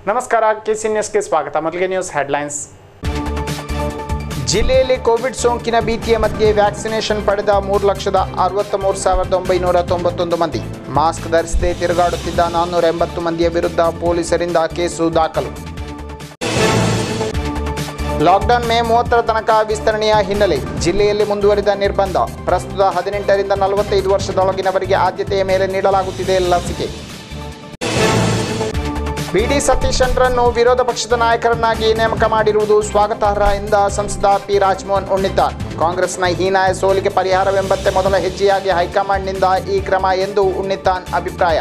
ನಮಸ್ಕಾರ ಕೆಸಿ ನ್ಯೂಸ್ಗೆ ಸ್ವಾಗತ ಮೊದಲಿಗೆ ನ್ಯೂಸ್ ಹೆಡ್ಲೈನ್ಸ್ ಜಿಲ್ಲೆಯಲ್ಲಿ ಕೋವಿಡ್ ಸೋಂಕಿನ ಭೀತಿಯ ಮಧ್ಯೆ ವ್ಯಾಕ್ಸಿನೇಷನ್ ಪಡೆದ ಮೂರು ಲಕ್ಷದ ಅರವತ್ತ ಮೂರು ಸಾವಿರದ ಒಂಬೈನೂರ ತೊಂಬತ್ತೊಂದು ಮಂದಿ ಮಾಸ್ಕ್ ಧರಿಸದೆ ತಿರುಗಾಡುತ್ತಿದ್ದ ನಾನ್ನೂರ ಎಂಬತ್ತು ಮಂದಿಯ ವಿರುದ್ಧ ಪೊಲೀಸರಿಂದ ಕೇಸು ದಾಖಲು ಲಾಕ್ಡೌನ್ ಮೇ ಮೂವತ್ತರ ತನಕ ವಿಸ್ತರಣೆಯ ಹಿನ್ನೆಲೆ ಜಿಲ್ಲೆಯಲ್ಲಿ ಮುಂದುವರಿದ ನಿರ್ಬಂಧ ಪ್ರಸ್ತುತ ಹದಿನೆಂಟರಿಂದ ನಲವತ್ತೈದು ವರ್ಷದೊಳಗಿನವರಿಗೆ ಆದ್ಯತೆಯ ಮೇಲೆ ನೀಡಲಾಗುತ್ತಿದೆ ಲಸಿಕೆ ಬಿಡಿ ಸತೀಶನ್ರನ್ನು ವಿರೋಧ ಪಕ್ಷದ ನಾಯಕರನ್ನಾಗಿ ನೇಮಕ ಮಾಡಿರುವುದು ಸ್ವಾಗತಾರ್ಹ ಎಂದ ಸಂಸದ ಪಿ ರಾಜಮೋಹನ್ ಉಣ್ಣಿದ್ದಾರ್ ಕಾಂಗ್ರೆಸ್ನ ಹೀನಾಯ ಸೋಲಿಗೆ ಪರಿಹಾರವೆಂಬಂತೆ ಮೊದಲ ಹೆಜ್ಜೆಯಾಗಿ ಹೈಕಮಾಂಡ್ನಿಂದ ಈ ಕ್ರಮ ಎಂದು ಉಣ್ಣಿತಾನ್ ಅಭಿಪ್ರಾಯ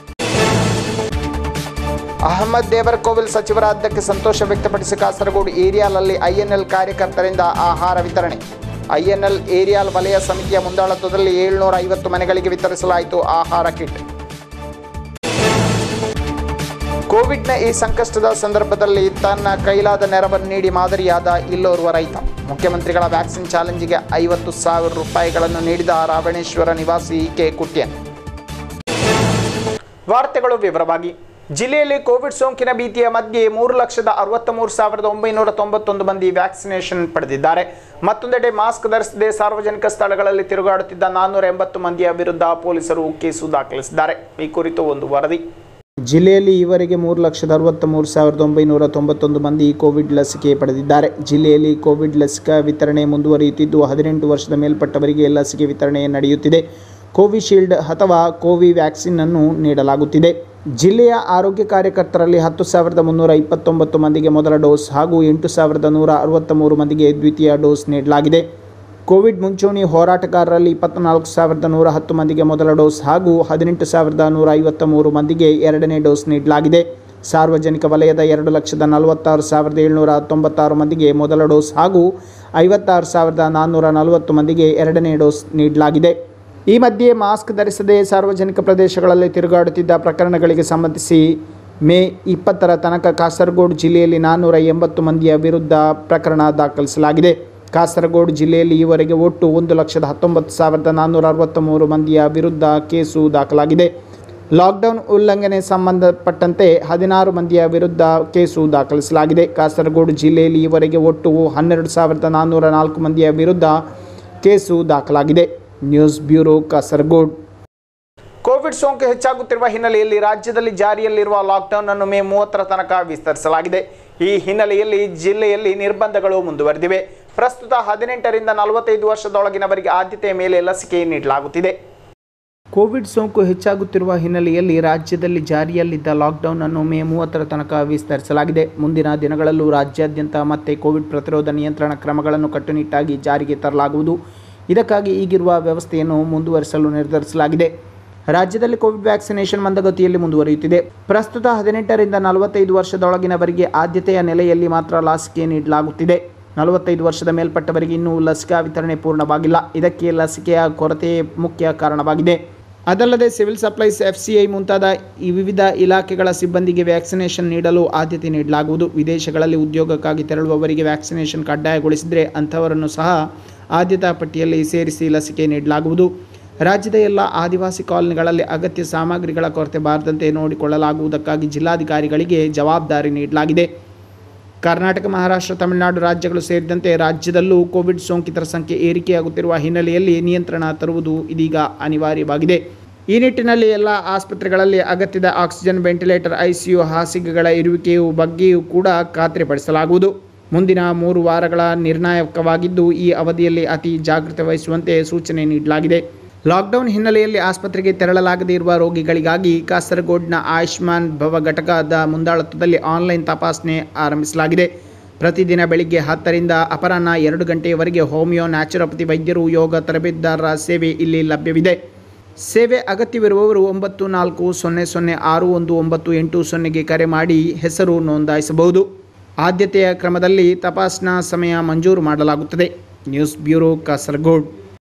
ಅಹಮದ್ ದೇವರಕೋವಿಲ್ ಸಚಿವರಾದ್ದಕ್ಕೆ ಸಂತೋಷ ವ್ಯಕ್ತಪಡಿಸಿ ಕಾಸರಗೋಡು ಏರಿಯಾಲಲ್ಲಿ ಐಎನ್ಎಲ್ ಕಾರ್ಯಕರ್ತರಿಂದ ಆಹಾರ ವಿತರಣೆ ಐಎನ್ಎಲ್ ಏರಿಯಾಲ್ ವಲಯ ಸಮಿತಿಯ ಮುಂದಾಳತ್ವದಲ್ಲಿ ಏಳ್ನೂರ ಐವತ್ತು ಮನೆಗಳಿಗೆ ವಿತರಿಸಲಾಯಿತು ಆಹಾರ ಕಿಟ್ ಕೋವಿಡ್ನ ಈ ಸಂಕಷ್ಟದ ಸಂದರ್ಭದಲ್ಲಿ ತನ್ನ ಕೈಲಾದ ನೆರವನ್ನು ನೀಡಿ ಮಾದರಿಯಾದ ಇಲ್ಲೋರ್ವ ರೈತ ಮುಖ್ಯಮಂತ್ರಿಗಳ ವ್ಯಾಕ್ಸಿನ್ ಚಾಲೆಂಜಿಗೆ ಐವತ್ತು ಸಾವಿರ ರೂಪಾಯಿಗಳನ್ನು ನೀಡಿದ ರಾವಣೇಶ್ವರ ನಿವಾಸಿ ಕೆ ಕುಟ್ಯನ್ ವಾರ್ತೆಗಳು ವಿವರವಾಗಿ ಜಿಲ್ಲೆಯಲ್ಲಿ ಕೋವಿಡ್ ಸೋಂಕಿನ ಭೀತಿಯ ಮಧ್ಯೆ ಮೂರು ಲಕ್ಷದ ಅರವತ್ತ ಮೂರು ಸಾವಿರದ ಒಂಬೈನೂರ ತೊಂಬತ್ತೊಂದು ಮಂದಿ ವ್ಯಾಕ್ಸಿನೇಷನ್ ಪಡೆದಿದ್ದಾರೆ ಮತ್ತೊಂದೆಡೆ ಮಾಸ್ಕ್ ಧರಿಸದೆ ಸಾರ್ವಜನಿಕ ಸ್ಥಳಗಳಲ್ಲಿ ತಿರುಗಾಡುತ್ತಿದ್ದ ನಾನ್ನೂರ ಎಂಬತ್ತು ಮಂದಿಯ ವಿರುದ್ಧ ಪೊಲೀಸರು ಕೇಸು ದಾಖಲಿಸಿದ್ದಾರೆ ಈ ಕುರಿತು ಒಂದು ವರದಿ ಜಿಲ್ಲೆಯಲ್ಲಿ ಈವರೆಗೆ ಮೂರು ಲಕ್ಷದ ಅರವತ್ತ ಮೂರು ಸಾವಿರದ ಒಂಬೈನೂರ ತೊಂಬತ್ತೊಂದು ಮಂದಿ ಕೋವಿಡ್ ಲಸಿಕೆ ಪಡೆದಿದ್ದಾರೆ ಜಿಲ್ಲೆಯಲ್ಲಿ ಕೋವಿಡ್ ಲಸಿಕಾ ವಿತರಣೆ ಮುಂದುವರಿಯುತ್ತಿದ್ದು ಹದಿನೆಂಟು ವರ್ಷದ ಮೇಲ್ಪಟ್ಟವರಿಗೆ ಲಸಿಕೆ ವಿತರಣೆ ನಡೆಯುತ್ತಿದೆ ಕೋವಿಶೀಲ್ಡ್ ಅಥವಾ ಕೋವಿ ವ್ಯಾಕ್ಸಿನ್ ಅನ್ನು ನೀಡಲಾಗುತ್ತಿದೆ ಜಿಲ್ಲೆಯ ಆರೋಗ್ಯ ಕಾರ್ಯಕರ್ತರಲ್ಲಿ ಹತ್ತು ಸಾವಿರದ ಮುನ್ನೂರ ಇಪ್ಪತ್ತೊಂಬತ್ತು ಮಂದಿಗೆ ಮೊದಲ ಡೋಸ್ ಹಾಗೂ ಎಂಟು ಸಾವಿರದ ನೂರ ಅರವತ್ತ ಮೂರು ಮಂದಿಗೆ ದ್ವಿತೀಯ ಡೋಸ್ ನೀಡಲಾಗಿದೆ ಕೋವಿಡ್ ಮುಂಚೂಣಿ ಹೋರಾಟಗಾರರಲ್ಲಿ ಇಪ್ಪತ್ನಾಲ್ಕು ಸಾವಿರದ ನೂರ ಹತ್ತು ಮಂದಿಗೆ ಮೊದಲ ಡೋಸ್ ಹಾಗೂ ಹದಿನೆಂಟು ಸಾವಿರದ ನೂರ ಐವತ್ತ ಮೂರು ಮಂದಿಗೆ ಎರಡನೇ ಡೋಸ್ ನೀಡಲಾಗಿದೆ ಸಾರ್ವಜನಿಕ ವಲಯದ ಎರಡು ಲಕ್ಷದ ನಲವತ್ತಾರು ಸಾವಿರದ ಏಳ್ನೂರ ತೊಂಬತ್ತಾರು ಮಂದಿಗೆ ಮೊದಲ ಡೋಸ್ ಹಾಗೂ ಐವತ್ತಾರು ಸಾವಿರದ ನಾನ್ನೂರ ನಲವತ್ತು ಮಂದಿಗೆ ಎರಡನೇ ಡೋಸ್ ನೀಡಲಾಗಿದೆ ಈ ಮಧ್ಯೆ ಮಾಸ್ಕ್ ಧರಿಸದೆ ಸಾರ್ವಜನಿಕ ಪ್ರದೇಶಗಳಲ್ಲಿ ತಿರುಗಾಡುತ್ತಿದ್ದ ಪ್ರಕರಣಗಳಿಗೆ ಸಂಬಂಧಿಸಿ ಮೇ ಇಪ್ಪತ್ತರ ತನಕ ಕಾಸರಗೋಡು ಜಿಲ್ಲೆಯಲ್ಲಿ ನಾನ್ನೂರ ಎಂಬತ್ತು ಮಂದಿಯ ವಿರುದ್ಧ ಪ್ರಕರಣ ದಾಖಲಿಸಲಾಗಿದೆ ಕಾಸರಗೋಡು ಜಿಲ್ಲೆಯಲ್ಲಿ ಈವರೆಗೆ ಒಟ್ಟು ಒಂದು ಲಕ್ಷದ ಹತ್ತೊಂಬತ್ತು ಸಾವಿರದ ನಾನ್ನೂರ ಅರವತ್ತ ಮೂರು ಮಂದಿಯ ವಿರುದ್ಧ ಕೇಸು ದಾಖಲಾಗಿದೆ ಲಾಕ್ಡೌನ್ ಉಲ್ಲಂಘನೆ ಸಂಬಂಧಪಟ್ಟಂತೆ ಹದಿನಾರು ಮಂದಿಯ ವಿರುದ್ಧ ಕೇಸು ದಾಖಲಿಸಲಾಗಿದೆ ಕಾಸರಗೋಡು ಜಿಲ್ಲೆಯಲ್ಲಿ ಈವರೆಗೆ ಒಟ್ಟು ಹನ್ನೆರಡು ಸಾವಿರದ ನಾನ್ನೂರ ನಾಲ್ಕು ಮಂದಿಯ ವಿರುದ್ಧ ಕೇಸು ದಾಖಲಾಗಿದೆ ನ್ಯೂಸ್ ಬ್ಯೂರೋ ಕಾಸರಗೋಡು ಕೋವಿಡ್ ಸೋಂಕು ಹೆಚ್ಚಾಗುತ್ತಿರುವ ಹಿನ್ನೆಲೆಯಲ್ಲಿ ರಾಜ್ಯದಲ್ಲಿ ಜಾರಿಯಲ್ಲಿರುವ ಲಾಕ್ಡೌನ್ ಅನ್ನು ಮೇ ಮೂವತ್ತರ ತನಕ ವಿಸ್ತರಿಸಲಾಗಿದೆ ಈ ಹಿನ್ನೆಲೆಯಲ್ಲಿ ಜಿಲ್ಲೆಯಲ್ಲಿ ನಿರ್ಬಂಧಗಳು ಮುಂದುವರೆದಿವೆ ಪ್ರಸ್ತುತ ಹದಿನೆಂಟರಿಂದ ನಲವತ್ತೈದು ವರ್ಷದೊಳಗಿನವರಿಗೆ ಆದ್ಯತೆಯ ಮೇಲೆ ಲಸಿಕೆ ನೀಡಲಾಗುತ್ತಿದೆ ಕೋವಿಡ್ ಸೋಂಕು ಹೆಚ್ಚಾಗುತ್ತಿರುವ ಹಿನ್ನೆಲೆಯಲ್ಲಿ ರಾಜ್ಯದಲ್ಲಿ ಜಾರಿಯಲ್ಲಿದ್ದ ಲಾಕ್ಡೌನ್ ಅನ್ನು ಮೇ ಮೂವತ್ತರ ತನಕ ವಿಸ್ತರಿಸಲಾಗಿದೆ ಮುಂದಿನ ದಿನಗಳಲ್ಲೂ ರಾಜ್ಯಾದ್ಯಂತ ಮತ್ತೆ ಕೋವಿಡ್ ಪ್ರತಿರೋಧ ನಿಯಂತ್ರಣ ಕ್ರಮಗಳನ್ನು ಕಟ್ಟುನಿಟ್ಟಾಗಿ ಜಾರಿಗೆ ತರಲಾಗುವುದು ಇದಕ್ಕಾಗಿ ಈಗಿರುವ ವ್ಯವಸ್ಥೆಯನ್ನು ಮುಂದುವರಿಸಲು ನಿರ್ಧರಿಸಲಾಗಿದೆ ರಾಜ್ಯದಲ್ಲಿ ಕೋವಿಡ್ ವ್ಯಾಕ್ಸಿನೇಷನ್ ಮಂದಗತಿಯಲ್ಲಿ ಮುಂದುವರಿಯುತ್ತಿದೆ ಪ್ರಸ್ತುತ ಹದಿನೆಂಟರಿಂದ ನಲವತ್ತೈದು ವರ್ಷದೊಳಗಿನವರಿಗೆ ಆದ್ಯತೆಯ ನೆಲೆಯಲ್ಲಿ ಮಾತ್ರ ಲಸಿಕೆ ನೀಡಲಾಗುತ್ತಿದೆ ನಲವತ್ತೈದು ವರ್ಷದ ಮೇಲ್ಪಟ್ಟವರಿಗೆ ಇನ್ನೂ ಲಸಿಕಾ ವಿತರಣೆ ಪೂರ್ಣವಾಗಿಲ್ಲ ಇದಕ್ಕೆ ಲಸಿಕೆಯ ಕೊರತೆ ಮುಖ್ಯ ಕಾರಣವಾಗಿದೆ ಅದಲ್ಲದೆ ಸಿವಿಲ್ ಸಪ್ಲೈಸ್ ಎಫ್ಸಿಐ ಮುಂತಾದ ಈ ವಿವಿಧ ಇಲಾಖೆಗಳ ಸಿಬ್ಬಂದಿಗೆ ವ್ಯಾಕ್ಸಿನೇಷನ್ ನೀಡಲು ಆದ್ಯತೆ ನೀಡಲಾಗುವುದು ವಿದೇಶಗಳಲ್ಲಿ ಉದ್ಯೋಗಕ್ಕಾಗಿ ತೆರಳುವವರಿಗೆ ವ್ಯಾಕ್ಸಿನೇಷನ್ ಕಡ್ಡಾಯಗೊಳಿಸಿದರೆ ಅಂಥವರನ್ನು ಸಹ ಆದ್ಯತಾ ಪಟ್ಟಿಯಲ್ಲಿ ಸೇರಿಸಿ ಲಸಿಕೆ ನೀಡಲಾಗುವುದು ರಾಜ್ಯದ ಎಲ್ಲ ಆದಿವಾಸಿ ಕಾಲನಿಗಳಲ್ಲಿ ಅಗತ್ಯ ಸಾಮಗ್ರಿಗಳ ಕೊರತೆ ಬಾರದಂತೆ ನೋಡಿಕೊಳ್ಳಲಾಗುವುದಕ್ಕಾಗಿ ಜಿಲ್ಲಾಧಿಕಾರಿಗಳಿಗೆ ಜವಾಬ್ದಾರಿ ನೀಡಲಾಗಿದೆ ಕರ್ನಾಟಕ ಮಹಾರಾಷ್ಟ್ರ ತಮಿಳುನಾಡು ರಾಜ್ಯಗಳು ಸೇರಿದಂತೆ ರಾಜ್ಯದಲ್ಲೂ ಕೋವಿಡ್ ಸೋಂಕಿತರ ಸಂಖ್ಯೆ ಏರಿಕೆಯಾಗುತ್ತಿರುವ ಹಿನ್ನೆಲೆಯಲ್ಲಿ ನಿಯಂತ್ರಣ ತರುವುದು ಇದೀಗ ಅನಿವಾರ್ಯವಾಗಿದೆ ಈ ನಿಟ್ಟಿನಲ್ಲಿ ಎಲ್ಲ ಆಸ್ಪತ್ರೆಗಳಲ್ಲಿ ಅಗತ್ಯದ ಆಕ್ಸಿಜನ್ ವೆಂಟಿಲೇಟರ್ ಐಸಿಯು ಹಾಸಿಗೆಗಳ ಇರುವಿಕೆಯು ಬಗ್ಗೆಯೂ ಕೂಡ ಖಾತ್ರಿಪಡಿಸಲಾಗುವುದು ಮುಂದಿನ ಮೂರು ವಾರಗಳ ನಿರ್ಣಾಯಕವಾಗಿದ್ದು ಈ ಅವಧಿಯಲ್ಲಿ ಅತಿ ಜಾಗೃತೆ ವಹಿಸುವಂತೆ ಸೂಚನೆ ನೀಡಲಾಗಿದೆ ಲಾಕ್ಡೌನ್ ಹಿನ್ನೆಲೆಯಲ್ಲಿ ಆಸ್ಪತ್ರೆಗೆ ತೆರಳಲಾಗದೇ ಇರುವ ರೋಗಿಗಳಿಗಾಗಿ ಕಾಸರಗೋಡ್ನ ಆಯುಷ್ಮಾನ್ ಭವ ಘಟಕದ ಮುಂದಾಳತ್ವದಲ್ಲಿ ಆನ್ಲೈನ್ ತಪಾಸಣೆ ಆರಂಭಿಸಲಾಗಿದೆ ಪ್ರತಿದಿನ ಬೆಳಿಗ್ಗೆ ಹತ್ತರಿಂದ ಅಪರಾಹ್ನ ಎರಡು ಗಂಟೆಯವರೆಗೆ ಹೋಮಿಯೋ ನ್ಯಾಚುರೋಪತಿ ವೈದ್ಯರು ಯೋಗ ತರಬೇತುದಾರರ ಸೇವೆ ಇಲ್ಲಿ ಲಭ್ಯವಿದೆ ಸೇವೆ ಅಗತ್ಯವಿರುವವರು ಒಂಬತ್ತು ನಾಲ್ಕು ಸೊನ್ನೆ ಸೊನ್ನೆ ಆರು ಒಂದು ಒಂಬತ್ತು ಎಂಟು ಸೊನ್ನೆಗೆ ಕರೆ ಮಾಡಿ ಹೆಸರು ನೋಂದಾಯಿಸಬಹುದು ಆದ್ಯತೆಯ ಕ್ರಮದಲ್ಲಿ ತಪಾಸಣಾ ಸಮಯ ಮಂಜೂರು ಮಾಡಲಾಗುತ್ತದೆ ನ್ಯೂಸ್ ಬ್ಯೂರೋ ಕಾಸರಗೋಡ್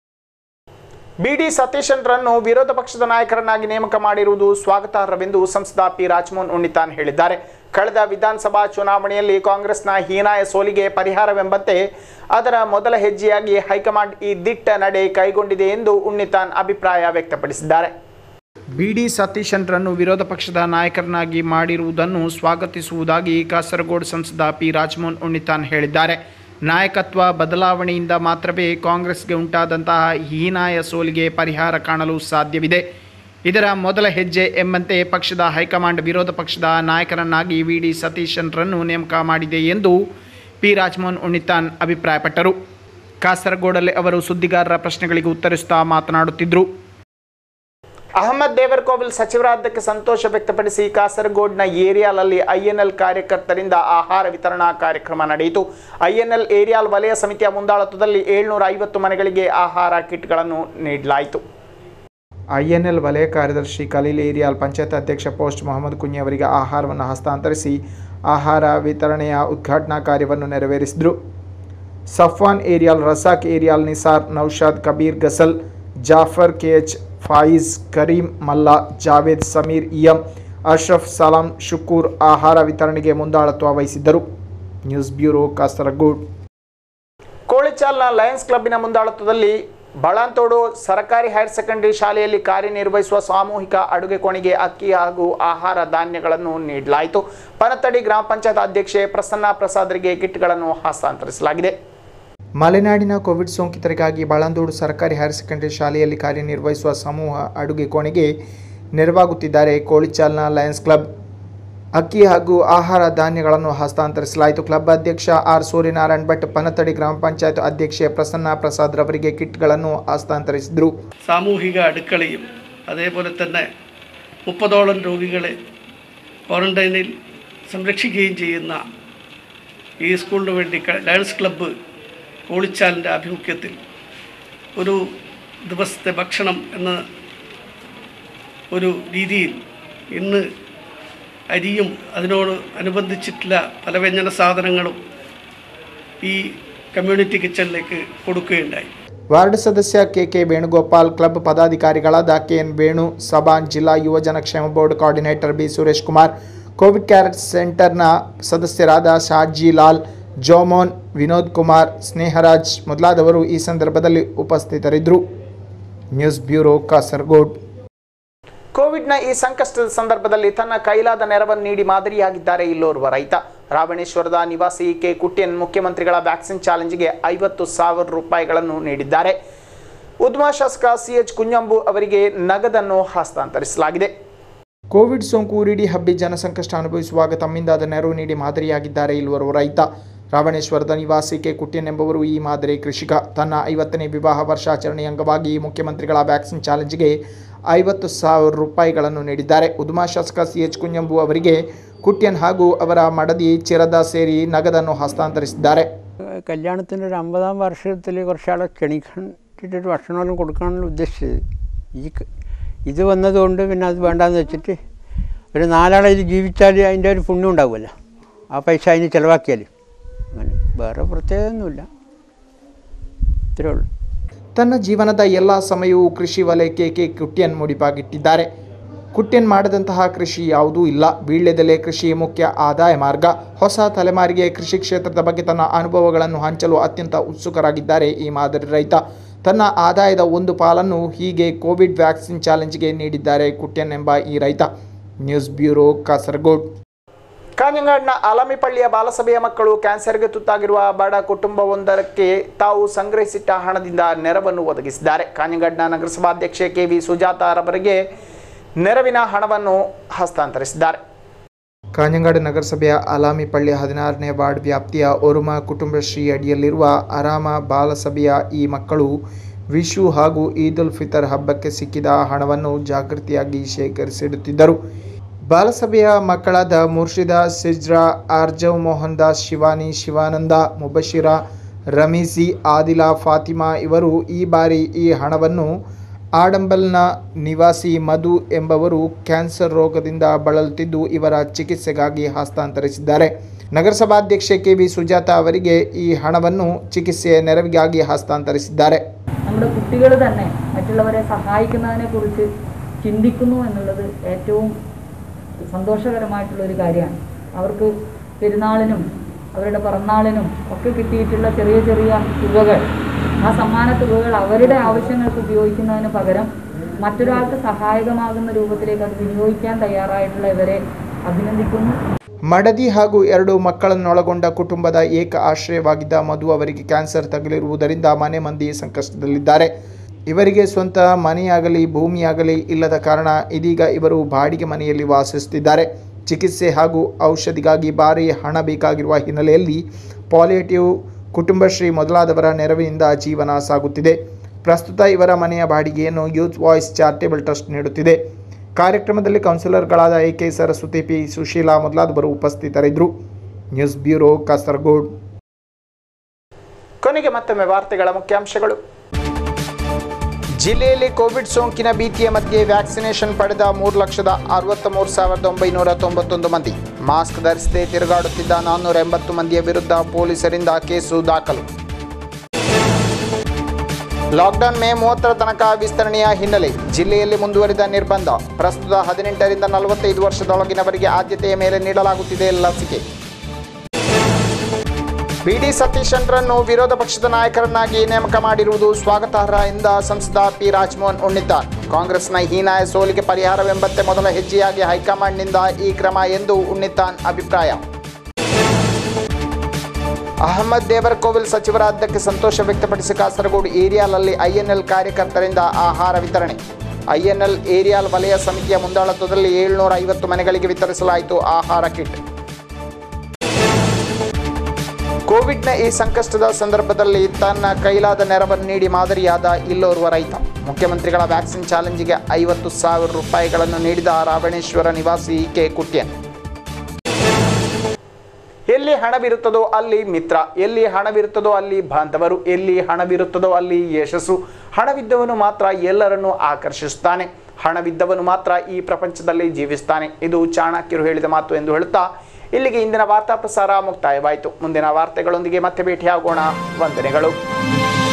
ಬಿಡಿ ಸತೀಶನ್ರನ್ನು ವಿರೋಧ ಪಕ್ಷದ ನಾಯಕರನ್ನಾಗಿ ನೇಮಕ ಮಾಡಿರುವುದು ಸ್ವಾಗತಾರ್ಹವೆಂದು ಸಂಸದ ಪಿ ರಾಜಮೋಹನ್ ಉಣ್ಣಿತಾನ್ ಹೇಳಿದ್ದಾರೆ ಕಳೆದ ವಿಧಾನಸಭಾ ಚುನಾವಣೆಯಲ್ಲಿ ಕಾಂಗ್ರೆಸ್ನ ಹೀನಾಯ ಸೋಲಿಗೆ ಪರಿಹಾರವೆಂಬಂತೆ ಅದರ ಮೊದಲ ಹೆಜ್ಜೆಯಾಗಿ ಹೈಕಮಾಂಡ್ ಈ ದಿಟ್ಟ ನಡೆ ಕೈಗೊಂಡಿದೆ ಎಂದು ಉಣ್ಣಿತಾನ್ ಅಭಿಪ್ರಾಯ ವ್ಯಕ್ತಪಡಿಸಿದ್ದಾರೆ ಬಿ ಡಿ ಸತೀಶನ್ರನ್ನು ವಿರೋಧ ಪಕ್ಷದ ನಾಯಕರನ್ನಾಗಿ ಮಾಡಿರುವುದನ್ನು ಸ್ವಾಗತಿಸುವುದಾಗಿ ಕಾಸರಗೋಡು ಸಂಸದ ಪಿ ರಾಜಮೋಹನ್ ಉಣ್ಣಿತಾನ್ ಹೇಳಿದ್ದಾರೆ ನಾಯಕತ್ವ ಬದಲಾವಣೆಯಿಂದ ಮಾತ್ರವೇ ಕಾಂಗ್ರೆಸ್ಗೆ ಉಂಟಾದಂತಹ ಹೀನಾಯ ಸೋಲಿಗೆ ಪರಿಹಾರ ಕಾಣಲು ಸಾಧ್ಯವಿದೆ ಇದರ ಮೊದಲ ಹೆಜ್ಜೆ ಎಂಬಂತೆ ಪಕ್ಷದ ಹೈಕಮಾಂಡ್ ವಿರೋಧ ಪಕ್ಷದ ನಾಯಕರನ್ನಾಗಿ ವಿ ಡಿ ಸತೀಶನ್ರನ್ನು ನೇಮಕ ಮಾಡಿದೆ ಎಂದು ಪಿ ರಾಜಮೋಹನ್ ಉಣ್ಣಿತಾನ್ ಅಭಿಪ್ರಾಯಪಟ್ಟರು ಕಾಸರಗೋಡಲ್ಲಿ ಅವರು ಸುದ್ದಿಗಾರರ ಪ್ರಶ್ನೆಗಳಿಗೆ ಉತ್ತರಿಸುತ್ತಾ ಮಾತನಾಡುತ್ತಿದ್ದರು ಅಹಮದ್ ದೇವರಕೋವಿಲ್ ಸಚಿವರಾದ್ದಕ್ಕೆ ಸಂತೋಷ ವ್ಯಕ್ತಪಡಿಸಿ ಕಾಸರಗೋಡ್ನ ಏರಿಯಾಲಲ್ಲಿ ಐಎನ್ಎಲ್ ಕಾರ್ಯಕರ್ತರಿಂದ ಆಹಾರ ವಿತರಣಾ ಕಾರ್ಯಕ್ರಮ ನಡೆಯಿತು ಐಎನ್ಎಲ್ ಏರಿಯಾಲ್ ವಲಯ ಸಮಿತಿಯ ಮುಂದಾಳತ್ವದಲ್ಲಿ ಏಳ್ನೂರ ಐವತ್ತು ಮನೆಗಳಿಗೆ ಆಹಾರ ಕಿಟ್ಗಳನ್ನು ನೀಡಲಾಯಿತು ಐಎನ್ಎಲ್ ವಲಯ ಕಾರ್ಯದರ್ಶಿ ಖಲೀಲ್ ಏರಿಯಾಲ್ ಪಂಚಾಯತ್ ಅಧ್ಯಕ್ಷ ಪೋಸ್ಟ್ ಮೊಹಮ್ಮದ್ ಕುഞ്ഞಿ ಅವರಿಗೆ ಆಹಾರವನ್ನು ಹಸ್ತಾಂತರಿಸಿ ಆಹಾರ ವಿತರಣೆಯ ಉದ್ಘಾಟನಾ ಕಾರ್ಯವನ್ನು ನೆರವೇರಿಸಿದರು ಸಫ್ವಾನ್ ಏರಿಯಾಲ್ ರಸಾಕ್ ಏರಿಯಾಲ್ ನಿಸಾರ್ ನೌಶಾದ್ ಕಬೀರ್ ಗಸಲ್ ಜಾಫರ್ ಕೆಎಚ್ ಫಾಯಿಜ್ ಕರೀಂ ಮಲ್ಲಾ ಜಾವೇದ್ ಸಮೀರ್ ಇಯಂ ಅಶ್ರಫ್ ಸಲಾಂ ಶುಕೂರ್ ಆಹಾರ ವಿತರಣೆಗೆ ಮುಂದಾಳತ್ವ ವಹಿಸಿದ್ದರು ನ್ಯೂಸ್ ಬ್ಯೂರೋ ಕಾಸರಗೋಡ್ ಕೋಳಿಚಾಲ್ನ ಲಯನ್ಸ್ ಕ್ಲಬ್ಬಿನ ಮುಂದಾಳತ್ವದಲ್ಲಿ ಬಳಂತೋಡು ಸರ್ಕಾರಿ ಹೈಯರ್ ಸೆಕೆಂಡರಿ ಶಾಲೆಯಲ್ಲಿ ಕಾರ್ಯನಿರ್ವಹಿಸುವ ಸಾಮೂಹಿಕ ಅಡುಗೆ ಕೋಣೆಗೆ ಅಕ್ಕಿ ಹಾಗೂ ಆಹಾರ ಧಾನ್ಯಗಳನ್ನು ನೀಡಲಾಯಿತು ಪನತಡಿ ಗ್ರಾಮ ಪಂಚಾಯತ್ ಅಧ್ಯಕ್ಷೆ ಪ್ರಸನ್ನ ಪ್ರಸಾದ್ರಿಗೆ ಕಿಟ್ಗಳನ್ನು ಹಸ್ತಾಂತರಿಸಲಾಗಿದೆ ಮಲೆನಾಡಿನ ಕೋವಿಡ್ ಸೋಂಕಿತರಿಗಾಗಿ ಬಾಳಂದೂಡು ಸರ್ಕಾರಿ ಹೈಯರ್ ಸೆಕೆಂಡರಿ ಶಾಲೆಯಲ್ಲಿ ಕಾರ್ಯನಿರ್ವಹಿಸುವ ಸಮೂಹ ಅಡುಗೆ ಕೋಣೆಗೆ ನೆರವಾಗುತ್ತಿದ್ದಾರೆ ಕೋಳಿಚಾಲ್ನ ಲಯನ್ಸ್ ಕ್ಲಬ್ ಅಕ್ಕಿ ಹಾಗೂ ಆಹಾರ ಧಾನ್ಯಗಳನ್ನು ಹಸ್ತಾಂತರಿಸಲಾಯಿತು ಕ್ಲಬ್ ಅಧ್ಯಕ್ಷ ಆರ್ ಸೂರ್ಯನಾರಾಯಣ್ ಭಟ್ ಪನತಡಿ ಗ್ರಾಮ ಪಂಚಾಯತ್ ಅಧ್ಯಕ್ಷೆ പ്രസന്ന പ്രസാദ് ರವರಿಗೆ ಕಿಟ್ಗಳನ್ನು ഹസ്താന്തരിಸಿದರು സാമൂഹിക അടുക്കളയും അതേപോലെ തന്നെ മുപ്പതോളം രോഗികളെ ക്വാറന്റൈനിൽ സംരക്ഷിക്കുകയും ചെയ്യുന്ന ഈ സ്കൂളിന് വേണ്ടി ക- ലയൺസ് ക്ലബ്ബ് കോളിച്ചാലിൻ്റെ ആഭിമുഖ്യത്തിൽ ഒരു ദിവസത്തെ ഭക്ഷണം എന്ന ഒരു രീതിയിൽ ഇന്ന് അരിയും അതിനോട് അനുബന്ധിച്ചിട്ടുള്ള പല വ്യഞ്ജന സാധനങ്ങളും ഈ കമ്മ്യൂണിറ്റി കിച്ചണിലേക്ക് കൊടുക്കുകയുണ്ടായി ವಾರ್ಡ್ ಸದಸ್ಯ ಕೆ ಕೆ ವೇಣುಗೋಪಾಲ್ ಕ್ಲಬ್ ಪದಾಧಿಕಾರಿಗಳಾದ ಕೆ ಎನ್ ವೇಣು ಸಬಾನ್ ಜಿಲ್ಲಾ ಯುವಜನ ಕ್ಷೇಮ board coordinator B Suresh Kumar Covid care ಸೆಂಟರ್ನ ಸದಸ್ಯರಾದ ಶಾಜಿ ಲಾಲ್ ಜೋಮೋನ್ ವಿನೋದ್ ಕುಮಾರ್ ಸ್ನೇಹರಾಜ್ ಮೊದಲಾದವರು ಈ ಸಂದರ್ಭದಲ್ಲಿ ಉಪಸ್ಥಿತರಿದ್ದರು ನ್ಯೂಸ್ ಬ್ಯೂರೋ ಕಾಸರಗೋಡ್ ಕೋವಿಡ್ನ ಈ ಸಂಕಷ್ಟದ ಸಂದರ್ಭದಲ್ಲಿ ತನ್ನ ಕೈಲಾದ ನೆರವನ್ನು ನೀಡಿ ಮಾದರಿಯಾಗಿದ್ದಾರೆ ಇಲ್ಲೋರ್ವ ರೈತ ರಾವಣೇಶ್ವರದ ನಿವಾಸಿ ಕೆ ಕುಟ್ಟಿಯನ್ ಮುಖ್ಯಮಂತ್ರಿಗಳ ವ್ಯಾಕ್ಸಿನ್ ಚಾಲೆಂಜ್ಗೆ ಐವತ್ತು ಸಾವಿರ ರೂಪಾಯಿಗಳನ್ನು ನೀಡಿದ್ದಾರೆ ಉದ್ಮಾ ಶಾಸಕ ಸಿ ಎಚ್ ಕುഞ്ഞಂಬು ಅವರಿಗೆ ನಗದನ್ನು ಹಸ್ತಾಂತರಿಸಲಾಗಿದೆ ಕೋವಿಡ್ ಸೋಂಕು ಉರಿಡಿ ಹಬ್ಬಿ ಜನಸಂಕಷ್ಟ ಅನುಭವಿಸುವಾಗ ತಮ್ಮಿಂದಾದ ನೆರವು ನೀಡಿ ಮಾದರಿಯಾಗಿದ್ದಾರೆ ಇಲ್ವರು ರೈತ ರಾವಣೇಶ್ವರದ ನಿವಾಸಿ ಕೆ ಕುಟ್ಯನ್ ಎಂಬುವರು ಈ ಮಾದರಿ ಕೃಷಿಕ ತನ್ನ ಐವತ್ತನೇ ವಿವಾಹ ವರ್ಷಾಚರಣೆಯ ಅಂಗವಾಗಿ ಮುಖ್ಯಮಂತ್ರಿಗಳ ವ್ಯಾಕ್ಸಿನ್ ಚಾಲೆಂಜ್ಗೆ ಐವತ್ತು ಸಾವಿರ ರೂಪಾಯಿಗಳನ್ನು ನೀಡಿದ್ದಾರೆ ಉದ್ಮಾ ಶಾಸಕ ಸಿ ಎಚ್ ಕುഞ്ഞಂಬು ಅವರಿಗೆ ಕುಟ್ಯನ್ ಹಾಗೂ ಅವರ ಮಡದಿ ಚಿರದ ಸೇರಿ ನಗದನ್ನು ಹಸ್ತಾಂತರಿಸಿದ್ದಾರೆ കല്യാണത്തിൻ്റെ ഒരു അമ്പതാം വർഷത്തിൽ കുറച്ചാളെ ക്ഷണിച്ചിട്ട് ഭക്ഷണമെല്ലാം കൊടുക്കാനാണ് ഉദ്ദേശിച്ചത് ഈ ക- ഇത് വന്നതുകൊണ്ട് പിന്നെ അത് വേണ്ടാന്ന് വെച്ചിട്ട് ഒരു നാലാളെ ഇത് ജീവിച്ചാൽ അതിൻ്റെ ഒരു പുണ്യം ഉണ്ടാവുമല്ലോ ആ പൈസ അതിന് ചിലവാക്കിയാൽ അങ്ങനെ വേറെ പ്രത്യേകമൊന്നുമില്ല ഇത്രേ ഉള്ളൂ ತನ್ನ ಜೀವನದ ಎಲ್ಲ ಸಮಯವೂ ಕೃಷಿ ವಲಯಕ್ಕೆ ಕೆ ಕುಟ್ಯನ್ ಮುಡಿಪಾಗಿಟ್ಟಿದ್ದಾರೆ ಕುಟ್ಯನ್ ಮಾಡದಂತಹ ಕೃಷಿ ಯಾವುದೂ ಇಲ್ಲ ವೀಳ್ಯದೆಲೆ ಕೃಷಿ ಮುಖ್ಯ ಆದಾಯ ಮಾರ್ಗ ಹೊಸ ತಲೆಮಾರಿಗೆ ಕೃಷಿ ಕ್ಷೇತ್ರದ ಬಗ್ಗೆ ತನ್ನ ಅನುಭವಗಳನ್ನು ಹಂಚಲು ಅತ್ಯಂತ ಉತ್ಸುಕರಾಗಿದ್ದಾರೆ ಈ ಮಾದರಿ ರೈತ ತನ್ನ ಆದಾಯದ ಒಂದು ಪಾಲನ್ನು ಹೀಗೆ ಕೋವಿಡ್ ವ್ಯಾಕ್ಸಿನ್ ಚಾಲೆಂಜ್ಗೆ ನೀಡಿದ್ದಾರೆ ಕುಟ್ಯನ್ ಎಂಬ ಈ ರೈತ ನ್ಯೂಸ್ ಬ್ಯೂರೋ ಕಾಸರಗೋಡ್ ಕಾಂಜಂಗಾಡ್ನ ಆಲಮಿಪಳ್ಳಿಯ ಬಾಲಸಭೆಯ ಮಕ್ಕಳು ಕ್ಯಾನ್ಸರ್ಗೆ ತುತ್ತಾಗಿರುವ ಬಡ ಕುಟುಂಬವೊಂದಕ್ಕೆ ತಾವು ಸಂಗ್ರಹಿಸಿಟ್ಟ ಹಣದಿಂದ ನೆರವನ್ನು ಒದಗಿಸಿದ್ದಾರೆ ಕಾಂಜಂಗಾಡ್ನ ನಗರಸಭಾಧ್ಯಕ್ಷೆ ಕೆ ವಿ ಸುಜಾತಾರವರಿಗೆ ನೆರವಿನ ಹಣವನ್ನು ಹಸ್ತಾಂತರಿಸಿದ್ದಾರೆ ಕಾಂಜಂಗಾಡು ನಗರಸಭೆಯ ಅಲಾಮಿಪಳ್ಳಿ ಹದಿನಾರನೇ ವಾರ್ಡ್ ವ್ಯಾಪ್ತಿಯ ಒರುಮ ಕುಟುಂಬಶ್ರೀ ಅಡಿಯಲ್ಲಿರುವ ಆರಾಮ ಬಾಲಸಭೆಯ ಈ ಮಕ್ಕಳು ವಿಶು ಹಾಗೂ ಈದ್ ಉಲ್ ಫಿತರ್ ಹಬ್ಬಕ್ಕೆ ಸಿಕ್ಕಿದ ಹಣವನ್ನು ಜಾಗೃತಿಯಾಗಿ ಶೇಖರಿಸಿಡುತ್ತಿದ್ದರು ಬಾಲಸಭೆಯ ಮಕ್ಕಳಾದ ಮುರ್ಷಿದಾ ಸಿಜ್ರಾ ಆರ್ಜವ್ ಮೋಹನ್ ದಾಸ್ ಶಿವಾನಿ ಶಿವಾನಂದ ಮುಬಶಿರಾ ರಮೀಸಿ ಆದಿಲಾ ಫಾತಿಮಾ ಇವರು ಈ ಬಾರಿ ಈ ಹಣವನ್ನು ಆಡಂಬಲ್ನ ನಿವಾಸಿ ಮಧು ಎಂಬವರು ಕ್ಯಾನ್ಸರ್ ರೋಗದಿಂದ ಬಳಲುತ್ತಿದ್ದು ಇವರ ചികിത്സೆಗಾಗಿ ಹಸ್ತಾಂತರಿಸಿದ್ದಾರೆ നഗരസഭാധ്യക്ഷೆ ಕೆ ವಿ ಸುಜಾತ ಅವರಿಗೆ ഈ ಹಣವನ್ನು ചികിത്സೆಯ ನೆರವಿಗಾಗಿ ಹಸ್ತಾಂತರಿಸಿದ್ದಾರೆ നമ്മുടെ കുട്ടികൾ തന്നെ മറ്റുള്ളവരെ സഹായിക്കുന്നതിനെ കുറിച്ച് ചിന്തിക്കുന്നു എന്നുള്ളത് ഏറ്റവും സന്തോഷകരമായിട്ടുള്ള ഒരു കാര്യമാണ് അവർക്ക് പെരുന്നാളിനും അവരുടെ പിറന്നാളിനും ഒക്കെ കിട്ടിയിട്ടുള്ള ചെറിയ ചെറിയ തുകകൾ ആ സമ്മാന തുകകൾ അവരുടെ ആവശ്യങ്ങൾക്ക് ഉപയോഗിക്കുന്നതിന് പകരം മറ്റൊരാൾക്ക് സഹായകമാകുന്ന രൂപത്തിലേക്ക് അത് വിനിയോഗിക്കാൻ തയ്യാറായിട്ടുള്ള ഇവരെ അഭിനന്ദിക്കുന്നു ಮಡದಿ ಹಾಗೂ ಎರಡು ಮಕ್ಕಳನ್ನೊಳಗೊಂಡ ಕುಟುಂಬದ ಏಕ ಆಶ್ರಯವಾಗಿದ್ದ ಮಧು ಅವರಿಗೆ ಕ್ಯಾನ್ಸರ್ ತಗುಲಿರುವುದರಿಂದ ಮನೆ ಮಂದಿ ಸಂಕಷ್ಟದಲ್ಲಿದ್ದಾರೆ ಇವರಿಗೆ ಸ್ವಂತ ಮನೆಯಾಗಲಿ ಭೂಮಿಯಾಗಲಿ ಇಲ್ಲದ ಕಾರಣ ಇದೀಗ ಇವರು ಬಾಡಿಗೆ ಮನೆಯಲ್ಲಿ ವಾಸಿಸುತ್ತಿದ್ದಾರೆ ಚಿಕಿತ್ಸೆ ಹಾಗೂ ಔಷಧಿಗಾಗಿ ಭಾರಿ ಹಣ ಬೇಕಾಗಿರುವ ಹಿನ್ನೆಲೆಯಲ್ಲಿ ಪಾಲಿಯೇಟಿವ್ ಕುಟುಂಬಶ್ರೀ ಮೊದಲಾದವರ ನೆರವಿನಿಂದ ಜೀವನ ಸಾಗುತ್ತಿದೆ ಪ್ರಸ್ತುತ ಇವರ ಮನೆಯ ಬಾಡಿಗೆಯನ್ನು ಯೂತ್ ವಾಯ್ಸ್ ಚಾರಿಟೇಬಲ್ ಟ್ರಸ್ಟ್ ನೀಡುತ್ತಿದೆ ಕಾರ್ಯಕ್ರಮದಲ್ಲಿ ಕೌನ್ಸಿಲರ್ಗಳಾದ A K Saraswathi P Sushila ಮೊದಲಾದವರು ಉಪಸ್ಥಿತರಿದ್ದರು ನ್ಯೂಸ್ ಬ್ಯೂರೋ ಕಾಸರಗೋಡ್ ಕೊನೆಗೆ ಮತ್ತೊಮ್ಮೆ ವಾರ್ತೆಗಳ ಮುಖ್ಯಾಂಶಗಳು ಜಿಲ್ಲೆಯಲ್ಲಿ ಕೋವಿಡ್ ಸೋಂಕಿನ ಭೀತಿಯ ಮಧ್ಯೆ ವ್ಯಾಕ್ಸಿನೇಷನ್ ಪಡೆದ ಮೂರು ಲಕ್ಷದ ಅರವತ್ತ ಮೂರು ಸಾವಿರದ ಒಂಬೈನೂರ ತೊಂಬತ್ತೊಂದು ಮಂದಿ ಮಾಸ್ಕ್ ಧರಿಸದೆ ತಿರುಗಾಡುತ್ತಿದ್ದ ನಾನ್ನೂರ ಎಂಬತ್ತು ಮಂದಿಯ ವಿರುದ್ಧ ಪೊಲೀಸರಿಂದ ಕೇಸು ದಾಖಲು ಲಾಕ್ಡೌನ್ ಮೇ ಮೂವತ್ತರ ತನಕ ವಿಸ್ತರಣೆಯ ಹಿನ್ನೆಲೆ ಜಿಲ್ಲೆಯಲ್ಲಿ ಮುಂದುವರಿದ ನಿರ್ಬಂಧ ಪ್ರಸ್ತುತ ಹದಿನೆಂಟರಿಂದ ನಲವತ್ತೈದು ವರ್ಷದೊಳಗಿನವರಿಗೆ ಆದ್ಯತೆಯ ಮೇಲೆ ನೀಡಲಾಗುತ್ತಿದೆ ಲಸಿಕೆ ಬಿಡಿ ಸತೀಶನ್ರನ್ನು ವಿರೋಧ ಪಕ್ಷದ ನಾಯಕರನ್ನಾಗಿ ನೇಮಕ ಮಾಡಿರುವುದು ಸ್ವಾಗತಾರ್ಹ ಎಂದ ಸಂಸದ ಪಿ ರಾಜಮೋಹನ್ ಉಣ್ಣಿದ್ದಾರ್ ಕಾಂಗ್ರೆಸ್ನ ಹೀನಾಯ ಸೋಲಿಗೆ ಪರಿಹಾರವೆಂಬಂತೆ ಮೊದಲ ಹೆಜ್ಜೆಯಾಗಿ ಹೈಕಮಾಂಡ್ನಿಂದ ಈ ಕ್ರಮ ಎಂದು ಉಣ್ಣಿತಾನ್ ಅಭಿಪ್ರಾಯ ಅಹಮದ್ ದೇವರಕೋವಿಲ್ ಸಚಿವರಾದ್ದಕ್ಕೆ ಸಂತೋಷ ವ್ಯಕ್ತಪಡಿಸಿ ಕಾಸರಗೋಡು ಏರಿಯಾಲಲ್ಲಿ ಐಎನ್ಎಲ್ ಕಾರ್ಯಕರ್ತರಿಂದ ಆಹಾರ ವಿತರಣೆ ಐಎನ್ಎಲ್ ಏರಿಯಾಲ್ ವಲಯ ಸಮಿತಿಯ ಮುಂದಾಳತ್ವದಲ್ಲಿ ಏಳ್ನೂರ ಐವತ್ತು ಮನೆಗಳಿಗೆ ವಿತರಿಸಲಾಯಿತು ಆಹಾರ ಕಿಟ್ ಕೋವಿಡ್ನ ಈ ಸಂಕಷ್ಟದ ಸಂದರ್ಭದಲ್ಲಿ ತನ್ನ ಕೈಲಾದ ನೆರವನ್ನು ನೀಡಿ ಮಾದರಿಯಾದ ಇಲ್ಲೋರ್ವ ರೈತ ಮುಖ್ಯಮಂತ್ರಿಗಳ ವ್ಯಾಕ್ಸಿನ್ ಚಾಲೆಂಜಿಗೆ ಐವತ್ತು ಸಾವಿರ ರೂಪಾಯಿಗಳನ್ನು ನೀಡಿದ ರಾವಣೇಶ್ವರ ನಿವಾಸಿ ಕೆ ಕುಟ್ಯನ್ ಎಲ್ಲಿ ಹಣವಿರುತ್ತದೋ ಅಲ್ಲಿ ಮಿತ್ರ ಎಲ್ಲಿ ಹಣವಿರುತ್ತದೋ ಅಲ್ಲಿ ಬಾಂಧವರು ಎಲ್ಲಿ ಹಣವಿರುತ್ತದೋ ಅಲ್ಲಿ ಯಶಸ್ಸು ಹಣವಿದ್ದವನು ಮಾತ್ರ ಎಲ್ಲರನ್ನೂ ಆಕರ್ಷಿಸುತ್ತಾನೆ ಹಣವಿದ್ದವನು ಮಾತ್ರ ಈ ಪ್ರಪಂಚದಲ್ಲಿ ಜೀವಿಸ್ತಾನೆ ಇದು ಚಾಣಕ್ಯರು ಹೇಳಿದ ಮಾತು ಎಂದು ಹೇಳುತ್ತಾ ಇಲ್ಲಿಗೆ ಇಂದಿನ ವಾರ್ತಾ ಪ್ರಸಾರ ಮುಕ್ತಾಯವಾಯಿತು ಮುಂದಿನ ವಾರ್ತೆಗಳೊಂದಿಗೆ ಮತ್ತೆ ಭೇಟಿಯಾಗೋಣ ವಂದನೆಗಳು